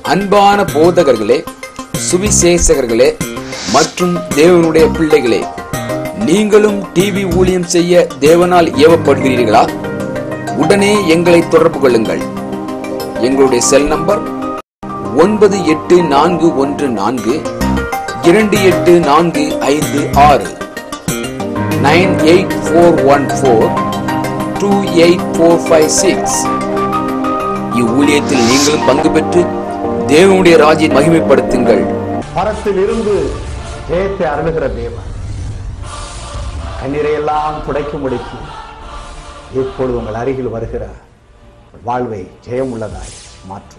அன்பான போதகர்களே சுவிசேஷகர்களே மற்றும் தேவனுடைய பிள்ளைகளே நீங்களும் டிவி ஊழியம் செய்ய தேவனால் ஏவப்படுகிறீர்களா உடனே எங்களை தொடர்பு கொள்ளுங்கள் எங்களுடைய செல் நம்பர் ஒன்பது எட்டு நான்கு ஒன்று நான்கு இரண்டு எட்டு நான்கு ஐந்து ஆறு nine eight four one four two eight four five six இவ்வூழியத்தில் நீங்களும் பங்கு பெற்று தேவனுடைய ராஜ்யை மகிமைப்படுத்துங்கள் பரத்தில் இருந்து ஜெயத்தை அருளுகிற தேவன் கண்ணீரையெல்லாம் துடைக்கும்படிக்கு இப்பொழுது உங்கள் அருகில் வருகிற வாழ்வை ஜெயமுள்ளதாய் மாற்றுவார்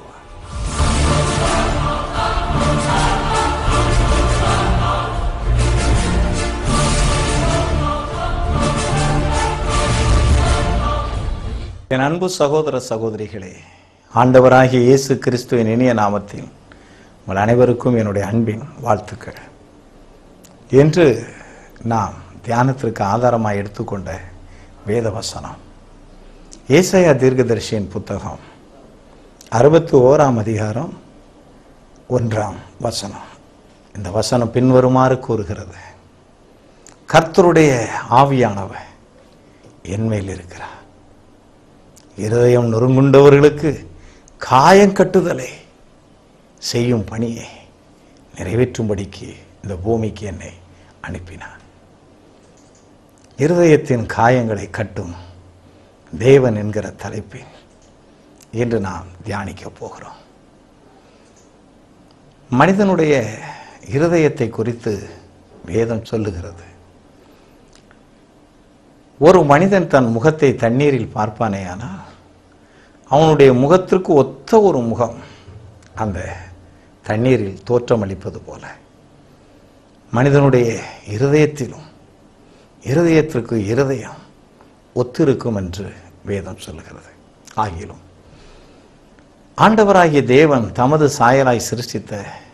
என் அன்பு சகோதர சகோதரிகளே ஆண்டவராகிய இயேசு கிறிஸ்துவின் இனிய நாமத்தில் உங்கள் அனைவருக்கும் என்னுடைய அன்பின் வாழ்த்துக்கள் என்று நாம் தியானத்திற்கு ஆதாரமாக எடுத்துக்கொண்ட வேத வசனம் ஏசாயா தீர்க்கதரிசியின் புத்தகம் அறுபத்தி ஓராம் அதிகாரம் ஒன்றாம் வசனம் இந்த வசனம் பின்வருமாறு கூறுகிறது கர்த்தருடைய ஆவியானவர் என்மேல் இருக்கிறார் இருதயம் நொறுங்குண்டவர்களுக்கு காயம் கட்டுதலை செய்யும் பணியை நிறைவேற்றும்படிக்கு இந்த பூமிக்கு என்னை அனுப்பினார் இருதயத்தின் காயங்களை கட்டும் தேவன் என்கிற தலைப்பில் இன்று நாம் தியானிக்க போகிறோம் மனிதனுடைய இருதயத்தை குறித்து வேதம் சொல்லுகிறது ஒரு மனிதன் தன் முகத்தை தண்ணீரில் பார்ப்பானேயானால் அவனுடைய முகத்திற்கு ஒத்த ஒரு முகம் அந்த தண்ணீரில் தோற்றமளிப்பது போல மனிதனுடைய இருதயத்திலும் இருதயத்திற்கு இருதயம் ஒத்திருக்கும் என்று வேதம் சொல்லுகிறது ஆகிலும் ஆண்டவராகிய தேவன் தமது சாயலாய் சிருஷ்டித்த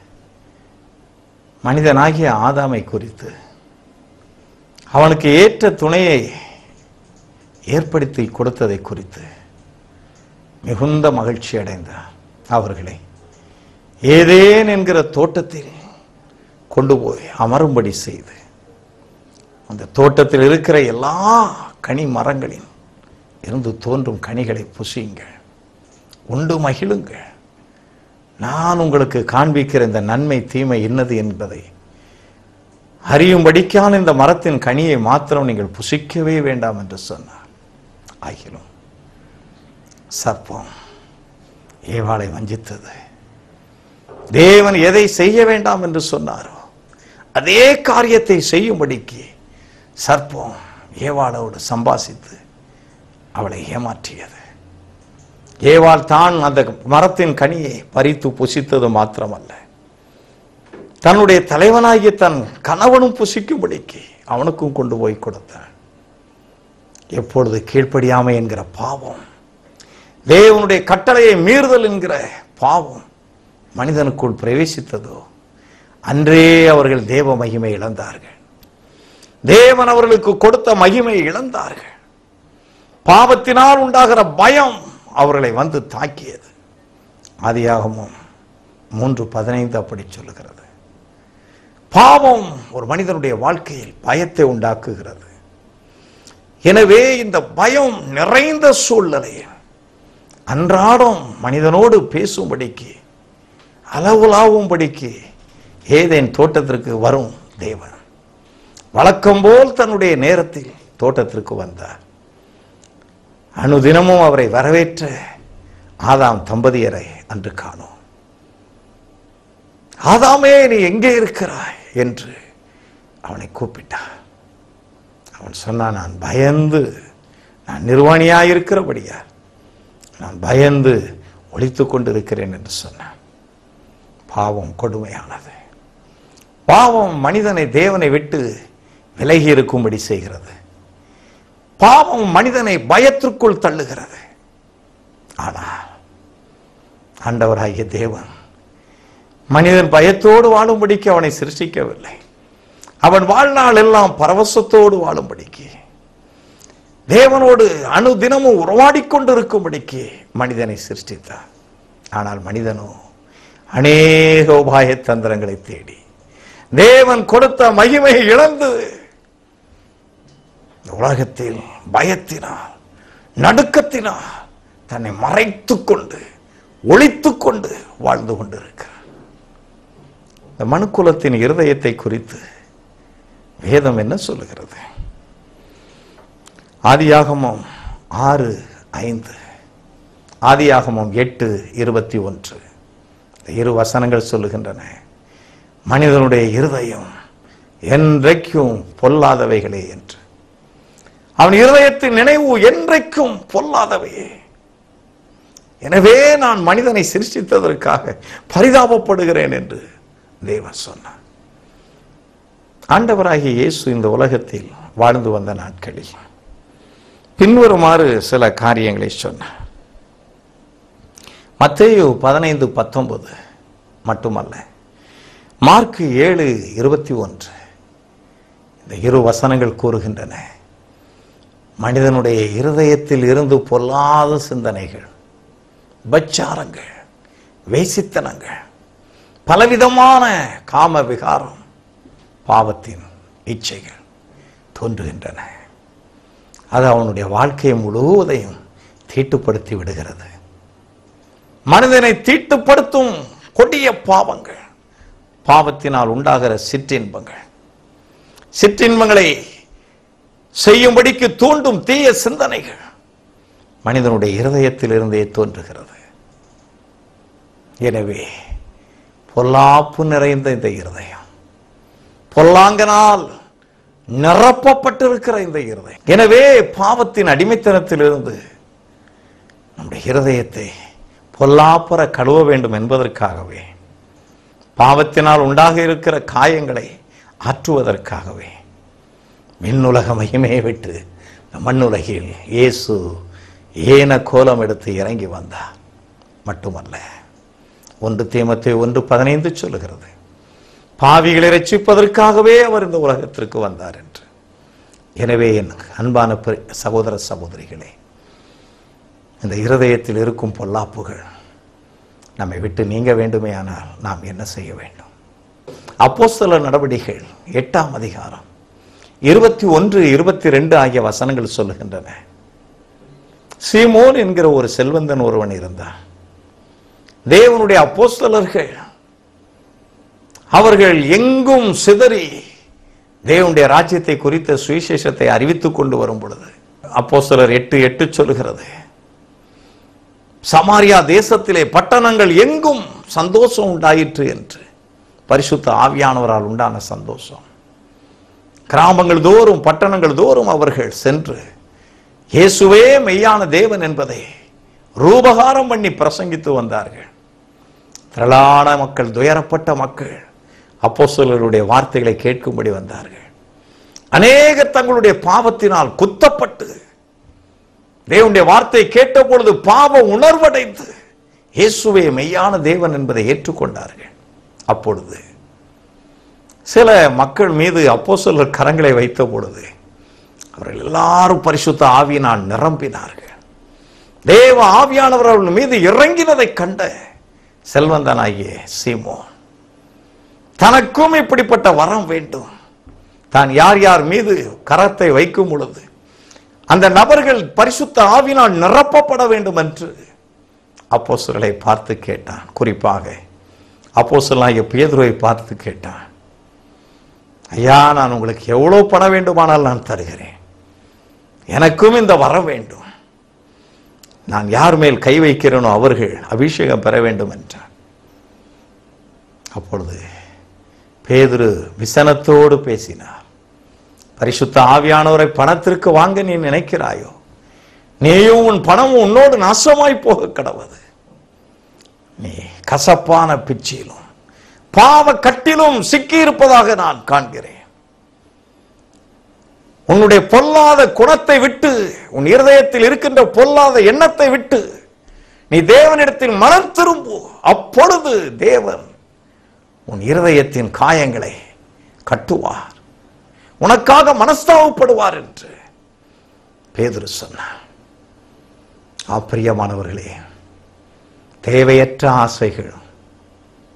மனிதனாகிய ஆதாமை குறித்து அவனுக்கு ஏற்ற துணையை ஏற்படுத்தி கொடுத்ததை குறித்து மிகுந்த மகிழ்ச்சி அடைந்த அவர்களை ஏதேன் என்கிற தோட்டத்தில் கொண்டு போய் அமரும்படி செய்து அந்த தோட்டத்தில் இருக்கிற எல்லா கனி மரங்களின் இருந்து தோன்றும் கனிகளை புசியுங்கள் உண்டு மகிழுங்கள் நான் உங்களுக்கு காண்பிக்கிற இந்த நன்மை தீமை என்னது என்பதை அறியும்படிக்கான இந்த மரத்தின் கனியை மாத்திரம் நீங்கள் புசிக்கவே வேண்டாம் என்று சொன்னார் ஆகிலும் சர்ப்பம் ஏவாளை வஞ்சித்தது தேவன் எதை செய்ய வேண்டாம் என்று சொன்னாரோ அதே காரியத்தை செய்யும்படிக்கு சர்ப்பம் ஏவாளோடு சம்பாசித்து அவளை ஏமாற்றியது ஏவாள் தான் அந்த மரத்தின் கனியை பறித்து புசித்தது மாத்திரமல்ல தன்னுடைய தலைவனாகிய தன் கணவனும் புசிக்கும்படிக்கு அவனுக்கும் கொண்டு போய் கொடுத்தான் எப்பொழுது கீழ்ப்படியாமை என்கிற பாவம் தேவனுடைய கட்டளையை மீறுதல் என்கிற பாவம் மனிதனுக்குள் பிரவேசித்ததோ அன்றே அவர்கள் தேவ மகிமை இழந்தார்கள் தேவன் அவர்களுக்கு கொடுத்த மகிமை இழந்தார்கள் பாவத்தினால் உண்டாகிற பயம் அவர்களை வந்து தாக்கியது ஆதியாகமும் மூன்று பதினைந்து அப்படி சொல்லுகிறது பாவம் ஒரு மனிதனுடைய வாழ்க்கையில் பயத்தை உண்டாக்குகிறது எனவே இந்த பயம் நிறைந்த சூழ்நிலையில் அன்றாடம் மனிதனோடு பேசும்படிக்கு அளவுலாவும்படிக்கு ஏதேன் தோட்டத்திற்கு வரும் தேவன் வழக்கம் போல் தன்னுடைய நேரத்தில் தோட்டத்திற்கு வந்தார் அனுதினமும் அவரை வரவேற்ற ஆதாம் தம்பதியரை அன்று காணோம் ஆதாமே நீ எங்கே இருக்கிறாய் என்று அவனை கூப்பிட்டான் அவன் சொன்னான் நான் பயந்து நான் நிர்வாணியாயிருக்கிறபடியா நான் பயந்து ஒழித்து கொண்டிருக்கிறேன் என்று சொன்னான் பாவம் கொடுமையானது பாவம் மனிதனை தேவனை விட்டு விலகி இருக்கும்படி செய்கிறது பாவம் மனிதனை பயத்திற்குள் தள்ளுகிறது ஆனால் ஆண்டவராகிய தேவன் மனிதன் பயத்தோடு வாழும்படிக்கு அவனை சிருஷ்டிக்கவில்லை அவன் வாழ்நாள் எல்லாம் பரவசத்தோடு வாழும்படிக்கு தேவனோடு அனுதினமும் உறவாடிக் கொண்டிருக்கும்படிக்கு மனிதனை சிருஷ்டித்தார் ஆனால் மனிதனோ அநேக உபாய தந்திரங்களை தேடி தேவன் கொடுத்த மகிமையை இழந்து இந்த உலகத்தில் பயத்தினால் நடுக்கத்தினால் தன்னை மறைத்துக் கொண்டு ஒளித்துக் கொண்டு வாழ்ந்து கொண்டிருக்கிறார் இந்த மனுக்குலத்தின் இருதயத்தை குறித்து வேதம் என்ன சொல்லுகிறது ஆதியாகமம் ஆறு ஐந்து ஆதியாகமம் எட்டு இருபத்தி ஒன்று இந்த இரு வசனங்கள் சொல்லுகின்றன மனிதனுடைய இருதயம் என்றைக்கும் பொல்லாதவைகளே என்று அவன் இருதயத்தின் நினைவு என்றைக்கும் பொல்லாதவையே எனவே நான் மனிதனை சிருஷ்டித்ததற்காக பரிதாபப்படுகிறேன் என்று தேவன் சொன்னார் ஆண்டவராகிய இயேசு இந்த உலகத்தில் வாழ்ந்து வந்த நாட்களில் பின்வருமாறு சில காரியங்களை சொன்னார் மத்தேயு பதினைந்து பத்தொன்பது மட்டுமல்ல மார்க் ஏழு இருபத்தி ஒன்று இந்த இரு வசனங்கள் கூறுகின்றன மனிதனுடைய இருதயத்தில் இருந்து பொல்லாத சிந்தனைகள் பச்சாரங்கள் வேசித்தனங்கள் பலவிதமான காம விகாரம் பாவத்தின் இச்சைகள் தோன்றுகின்றன அது அவனுடைய வாழ்க்கையை முழுவதையும் தீட்டுப்படுத்தி விடுகிறது மனிதனை தீட்டுப்படுத்தும் கொடிய பாவங்கள் பாவத்தினால் உண்டாகிற சிற்றின்பங்கள் சிற்றின்பங்களை செய்யும்படிக்கு தூண்டும் தீய சிந்தனைகள் மனிதனுடைய இருதயத்திலிருந்தே தோன்றுகிறது எனவே பொல்லாப்பு நிறைந்த இந்த இருதயம் பொல்லாங்கனால் நிரப்பப்பட்டிருக்கிற இந்த இருதயம் எனவே பாவத்தின் அடிமைத்தனத்திலிருந்து நம்முடைய இருதயத்தை பொல்லாப்புற கழுவ வேண்டும் என்பதற்காகவே பாவத்தினால் உண்டாக இருக்கிற காயங்களை ஆற்றுவதற்காகவே விண்ணுலக மகிமையை விட்டு இந்த மண்ணுலகில் இயேசு ஏன கோலம் எடுத்து இறங்கி வந்தார் மட்டுமல்ல ஒன்று தீமத்தை ஒன்று பதினைந்து சொல்லுகிறது பாவிகளை ரட்சிப்பதற்காகவே அவர் இந்த உலகத்திற்கு வந்தார் என்று எனவே என் அன்பான பெ- சகோதர சகோதரிகளே இந்த இருதயத்தில் இருக்கும் பொல்லாப்புகள் நம்மை விட்டு நீங்க வேண்டுமேயானால் நாம் என்ன செய்ய வேண்டும் அப்போஸ்தல நடவடிக்கைகள் எட்டாம் அதிகாரம் இருபத்தி ஒன்று இருபத்தி ரெண்டு ஆகிய வசனங்கள் சொல்லுகின்றன சீமோன் என்கிற ஒரு செல்வந்தன் ஒருவன் இருந்தான் தேவனுடைய அப்போஸ்தலர்கள் அவர்கள் எங்கும் சிதறி தேவனுடைய ராஜ்யத்தை குறித்த சுவிசேஷத்தை அறிவித்துக் கொண்டு வரும் பொழுது அப்போஸ்தலர் எட்டு எட்டு சொல்லுகிறது சமாரியா தேசத்திலே பட்டணங்கள் எங்கும் சந்தோஷம் உண்டாயிற்று என்று பரிசுத்த ஆவியானவரால் உண்டான சந்தோஷம் கிராமங்கள் தோறும் பட்டணங்கள் தோறும் அவர்கள் சென்று இயேசுவே மெய்யான தேவன் என்பதை ரூபகாரம் பண்ணி பிரசங்கித்து வந்தார்கள் திரளான மக்கள் துயரப்பட்ட மக்கள் அப்போஸ்தலருடைய வார்த்தைகளை கேட்கும்படி வந்தார்கள் அநேகர் தங்களுடைய பாவத்தினால் குத்தப்பட்டு தேவனுடைய வார்த்தை கேட்ட பொழுது பாவ உணர்வடைந்து இயேசுவே மெய்யான தேவன் என்பதை ஏற்றுக்கொண்டார்கள் அப்பொழுது சில மக்கள் மீது அப்போஸ்தலர் கரங்களை வைத்த பொழுது அவர்கள் எல்லாரும் பரிசுத்த ஆவியினால் நிரம்பினார்கள் தேவ ஆவியானவர் அவர்கள் மீது இறங்கினதை கண்ட செல்வந்தனாகிய சீமோன் தனக்கும் இப்படிப்பட்ட வரம் வேண்டும் தான் யார் யார் மீது கரத்தை வைக்கும் பொழுது அந்த நபர்கள் பரிசுத்த ஆவினால் நிரப்பப்பட வேண்டும் என்று அப்போஸ்தலரை பார்த்து கேட்டான் குறிப்பாக அப்போஸ்தலனாகிய பேதுருவை பார்த்து கேட்டான் ஐயா நான் உங்களுக்கு எவ்வளவு பணம் வேண்டுமானால் நான் தருகிறேன் எனக்கும் இந்த வரம் வேண்டும் நான் யார் மேல் கை வைக்கிறேனோ அவர்கள் அபிஷேகம் பெற வேண்டும் என்றார் அப்பொழுது பேதுரு விசனத்தோடு பேசினார் பரிசுத்த ஆவியானவரை பணத்திற்கு வாங்க நீ நினைக்கிறாயோ நீயும் உன் பணமும் உன்னோடு நாசமாய் போக கடவுது நீ கசப்பான பிச்சியிலும் பாவ கட்டிலும் சிக்கியிருப்பதாக நான் காண்கிறேன் உன்னுடைய பொல்லாத குணத்தை விட்டு உன் இருதயத்தில் இருக்கின்ற பொல்லாத எண்ணத்தை விட்டு நீ தேவனிடத்தில் மனம் திரும்பு அப்பொழுது தேவன் உன் இருதயத்தின் காயங்களை கட்டுவார் உனக்காக மனஸ்தாபப்படுவார் என்று பேதுரு சொன்னார் ஆப்பிரியமானவர்களே தேவையற்ற ஆசைகள்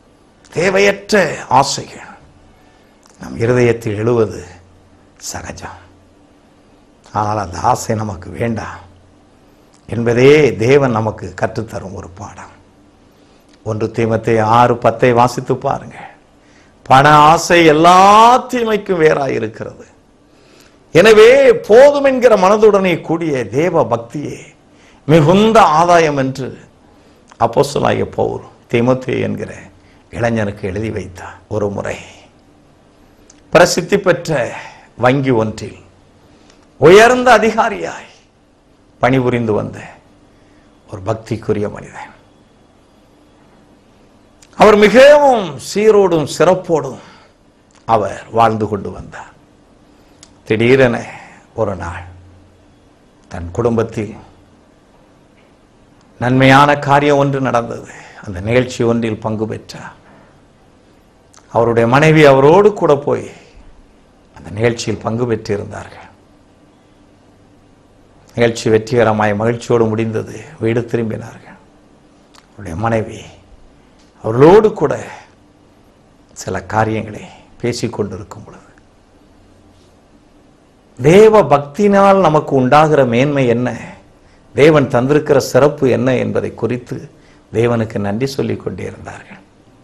தேவையற்ற ஆசைகள் நம் இருதயத்தில் எழுவது சகஜம் ஆனால் அந்த ஆசை நமக்கு வேண்டாம் என்பதே தேவன் நமக்கு கற்றுத்தரும் ஒரு பாடம் ஒன்று தீமத்தை ஆறு பத்தை வாசித்து பாருங்க பண ஆசை எல்லா தீமைக்கும் வேறாய் இருக்கிறது எனவே போதும் என்கிற மனதுடனே கூடிய தேவ பக்தியே மிகுந்த ஆதாயம் என்று அப்போஸ்தலனாகிய பவுல் தீமோத்தே என்கிற இளைஞனுக்கு எழுதி வைத்தார் ஒரு முறை பிரசித்தி பெற்ற வங்கி ஒன்றில் உயர்ந்த அதிகாரியாய் பணிபுரிந்து வந்த ஒரு பக்திக்குரிய மனிதன் அவர் மிகவும் சீரோடும் சிறப்போடும் அவர் வாழ்ந்து கொண்டு வந்தார் திடீரென ஒரு நாள் தன் குடும்பத்தில் நன்மையான காரியம் ஒன்று நடந்தது அந்த நிகழ்ச்சி ஒன்றில் பங்கு பெற்றார் அவருடைய மனைவி அவரோடு கூட போய் அந்த நிகழ்ச்சியில் பங்கு பெற்றிருந்தார்கள் நிகழ்ச்சி வெற்றிகரமாய் மகிழ்ச்சியோடு முடிந்தது வீடு திரும்பினார்கள் அவருடைய மனைவி அவர்களோடு கூட சில காரியங்களை பேசிக் கொண்டிருக்கும் பொழுது தேவ பக்தினால் நமக்கு உண்டாகிற மேன்மை என்ன தேவன் தந்திருக்கிற சிறப்பு என்ன என்பதை குறித்து தேவனுக்கு நன்றி சொல்லிக் கொண்டே இருந்தார்கள்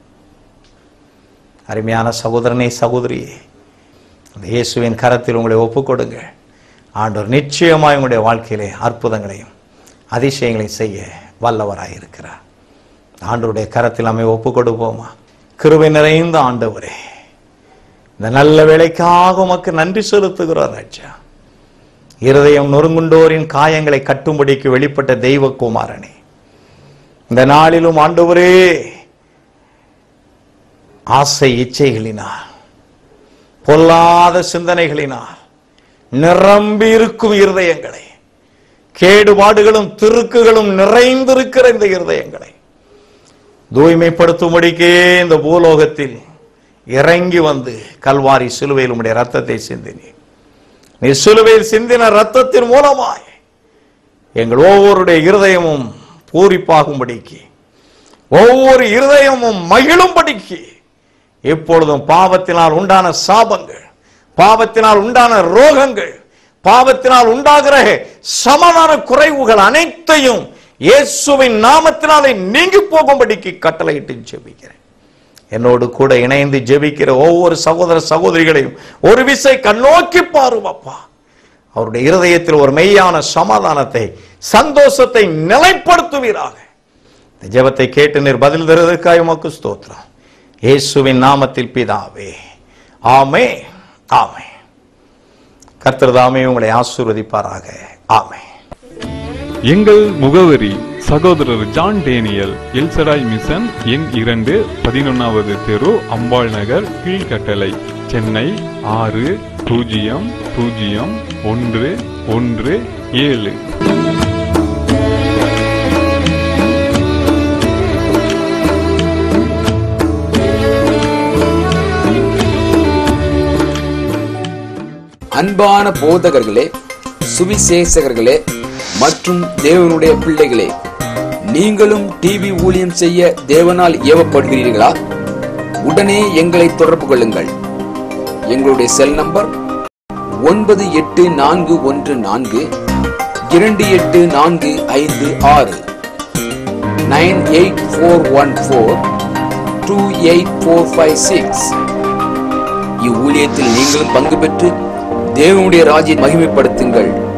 அருமையான சகோதரனே சகோதரியே அந்த இயேசுவின் கரத்தில் உங்களை ஒப்புக் கொடுங்க ஆண்டவர் நிச்சயமாய் உங்களுடைய வாழ்க்கையிலே அற்புதங்களையும் அதிசயங்களையும் செய்ய வல்லவராய் இருக்கிறார் ஆண்டவருடைய கரத்தில் நம்மை ஒப்புக் கொடுப்போமா கிருபை நிறைந்த ஆண்டவரே இந்த நல்ல வேலைக்காக உமக்கு நன்றி செலுத்துகிறோம் ராஜா இருதயம் நொறுங்குண்டோரின் காயங்களை கட்டும்படிக்கு வெளிப்பட்ட தெய்வ குமாரனே இந்த நாளிலும் ஆண்டவரே ஆசை இச்சைகளினால் பொல்லாத சிந்தனைகளினால் நிரம்பி இருக்கும் இருதயங்களை கேடுபாடுகளும் திருக்குகளும் நிறைந்திருக்கிற இந்த இருதயங்களை தூய்மைப்படுத்தும்படிக்கே இந்த பூலோகத்தில் இறங்கி வந்து கல்வாரி சிலுவையில் உம்முடைய ரத்தத்தை சிந்தினி நீ சிலுவையில் சிந்தின ரத்தத்தின் மூலமாய் எங்கள் ஒவ்வொருடைய இருதயமும் பூரிப்பாகும்படிக்கு ஒவ்வொரு இருதயமும் மகிழும்படிக்கு எப்பொழுதும் பாவத்தினால் உண்டான சாபங்கள் பாவத்தினால் உண்டான ரோகங்கள் பாவத்தினால் உண்டாகிற சமாதான குறைவுகள் அனைத்தையும் இயேசுவின் நாமத்தினாலே நீங்கி போகும்படிக்கு கட்டளையிட்டு ஜெபிக்கிறேன் என்னோடு கூட இணைந்து ஜெபிக்கிற ஒவ்வொரு சகோதர சகோதரிகளையும் ஒரு விசை கண்ணோக்கி பாரும் அப்பா அவருடைய இருதயத்தில் ஒரு மெய்யான சமாதானத்தை சந்தோஷத்தை நிலைப்படுத்துவீராக இந்த ஜெபத்தை கேட்டு நீர் பதில் தருவதற்காக உமக்கு ஸ்தோத்திரம் இயேசுவின் நாமத்தில் பிதாவே ஆமே ஆமே கர்த்தர் தாமே உங்களை ஆசீர்வதிப்பாராக ஆமே எங்கள் முகவரி சகோதரர் ஜான் டேனியல் எல்சடாய் மிஷன் எண் இரண்டு பதினொன்றாவது தெரு அம்பாள் நகர் கீழ்கட்டளை சென்னை ஆறு பூஜ்ஜியம் பூஜ்ஜியம் ஒன்று ஒன்று ஏழு அன்பான போதகர்களே சுவிசேஷகர்களே மற்றும் தேவனுடைய பிள்ளைகளே நீங்களும் டிவி ஊழியம் செய்ய தேவனால் ஏவப்படுகிறீர்களா உடனே எங்களை தொடர்பு கொள்ளுங்கள் எங்களுடைய செல் நம்பர் ஒன்பது எட்டு நான்கு ஒன்று நான்கு இரண்டு எட்டு நான்கு ஐந்து ஆறு nine eight four one four two eight four five six இவ்வூழியத்தில் நீங்களும் பங்கு பெற்று தேவனுடைய ராஜ்யை மகிமைப்படுத்துங்கள்